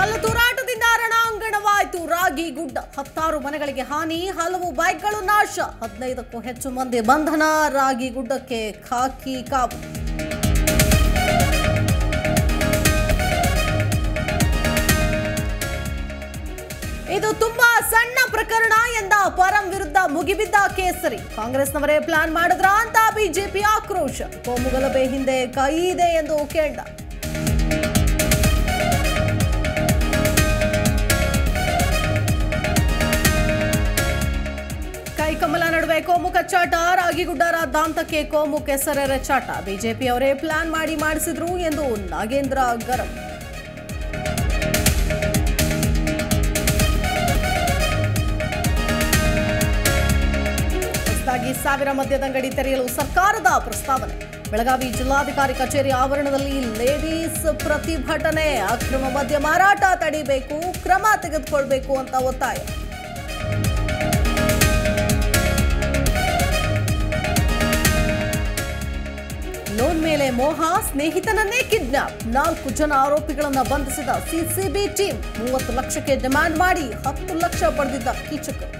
ಕಲ್ಲು ತೂರಾಟದಿಂದ ರಣಾಂಗಣವಾಯಿತು ರಾಗಿ ಗುಡ್ಡ ಹತ್ತಾರು ಮನೆಗಳಿಗೆ ಹಾನಿ ಹಲವು ಬೈಕ್ಗಳು ನಾಶ ಹದಿನೈದಕ್ಕೂ ಹೆಚ್ಚು ಮಂದಿ ಬಂಧನ ರಾಗಿ ಗುಡ್ಡಕ್ಕೆ ಖಾಕಿ ಕಾವು ಇದು ತುಂಬಾ ಸಣ್ಣ ಪ್ರಕರಣ ಎಂದ ಪರಂ ವಿರುದ್ಧ ಮುಗಿಬಿದ್ದ ಕೇಸರಿ ಕಾಂಗ್ರೆಸ್ನವರೇ ಪ್ಲಾನ್ ಮಾಡಿದ್ರ ಅಂತ ಬಿಜೆಪಿ ಆಕ್ರೋಶ ಕೋಮುಗಲಭೆ ಹಿಂದೆ ಕೈ ಇದೆ ಎಂದು ಕೇಳ್ದ ಕೈಕಮಲ ನಡುವೆ ಕೋಮು ಕಚ್ಚಾಟ ರಾಗಿಗುಡ್ಡರ ದಾಂತಕ್ಕೆ ಕೋಮು ಕೆಸರೆರೆ ಚಾಟ ಬಿಜೆಪಿಯವರೇ ಪ್ಲಾನ್ ಮಾಡಿ ಮಾಡಿಸಿದ್ರು ಎಂದು ನಾಗೇಂದ್ರ ಗರಂ ಹೊಸದಾಗಿ ಸಾವಿರ ಮದ್ಯದಂಗಡಿ ತೆರೆಯಲು ಸರ್ಕಾರದ ಪ್ರಸ್ತಾವನೆ ಬೆಳಗಾವಿ ಜಿಲ್ಲಾಧಿಕಾರಿ ಕಚೇರಿ ಆವರಣದಲ್ಲಿ ಲೇಡೀಸ್ ಪ್ರತಿಭಟನೆ ಅಕ್ರಮ ಮದ್ಯ ಮಾರಾಟ ತಡಿಬೇಕು ಕ್ರಮ ತೆಗೆದುಕೊಳ್ಬೇಕು ಅಂತ ಒತ್ತಾಯ ಲೋನ್ ಮೇಲೆ ಮೋಹ ಸ್ನೇಹಿತನನ್ನೇ ಕಿಡ್ನಾಪ್ ನಾಲ್ಕು ಜನ ಆರೋಪಿಗಳನ್ನ ಬಂಧಿಸಿದ ಸಿಸಿಬಿ ಟೀಮ್ ಮೂವತ್ತು ಲಕ್ಷಕ್ಕೆ ಡಿಮ್ಯಾಂಡ್ ಮಾಡಿ ಹತ್ತು ಲಕ್ಷ ಪಡೆದಿದ್ದ ಕೀಚಕರು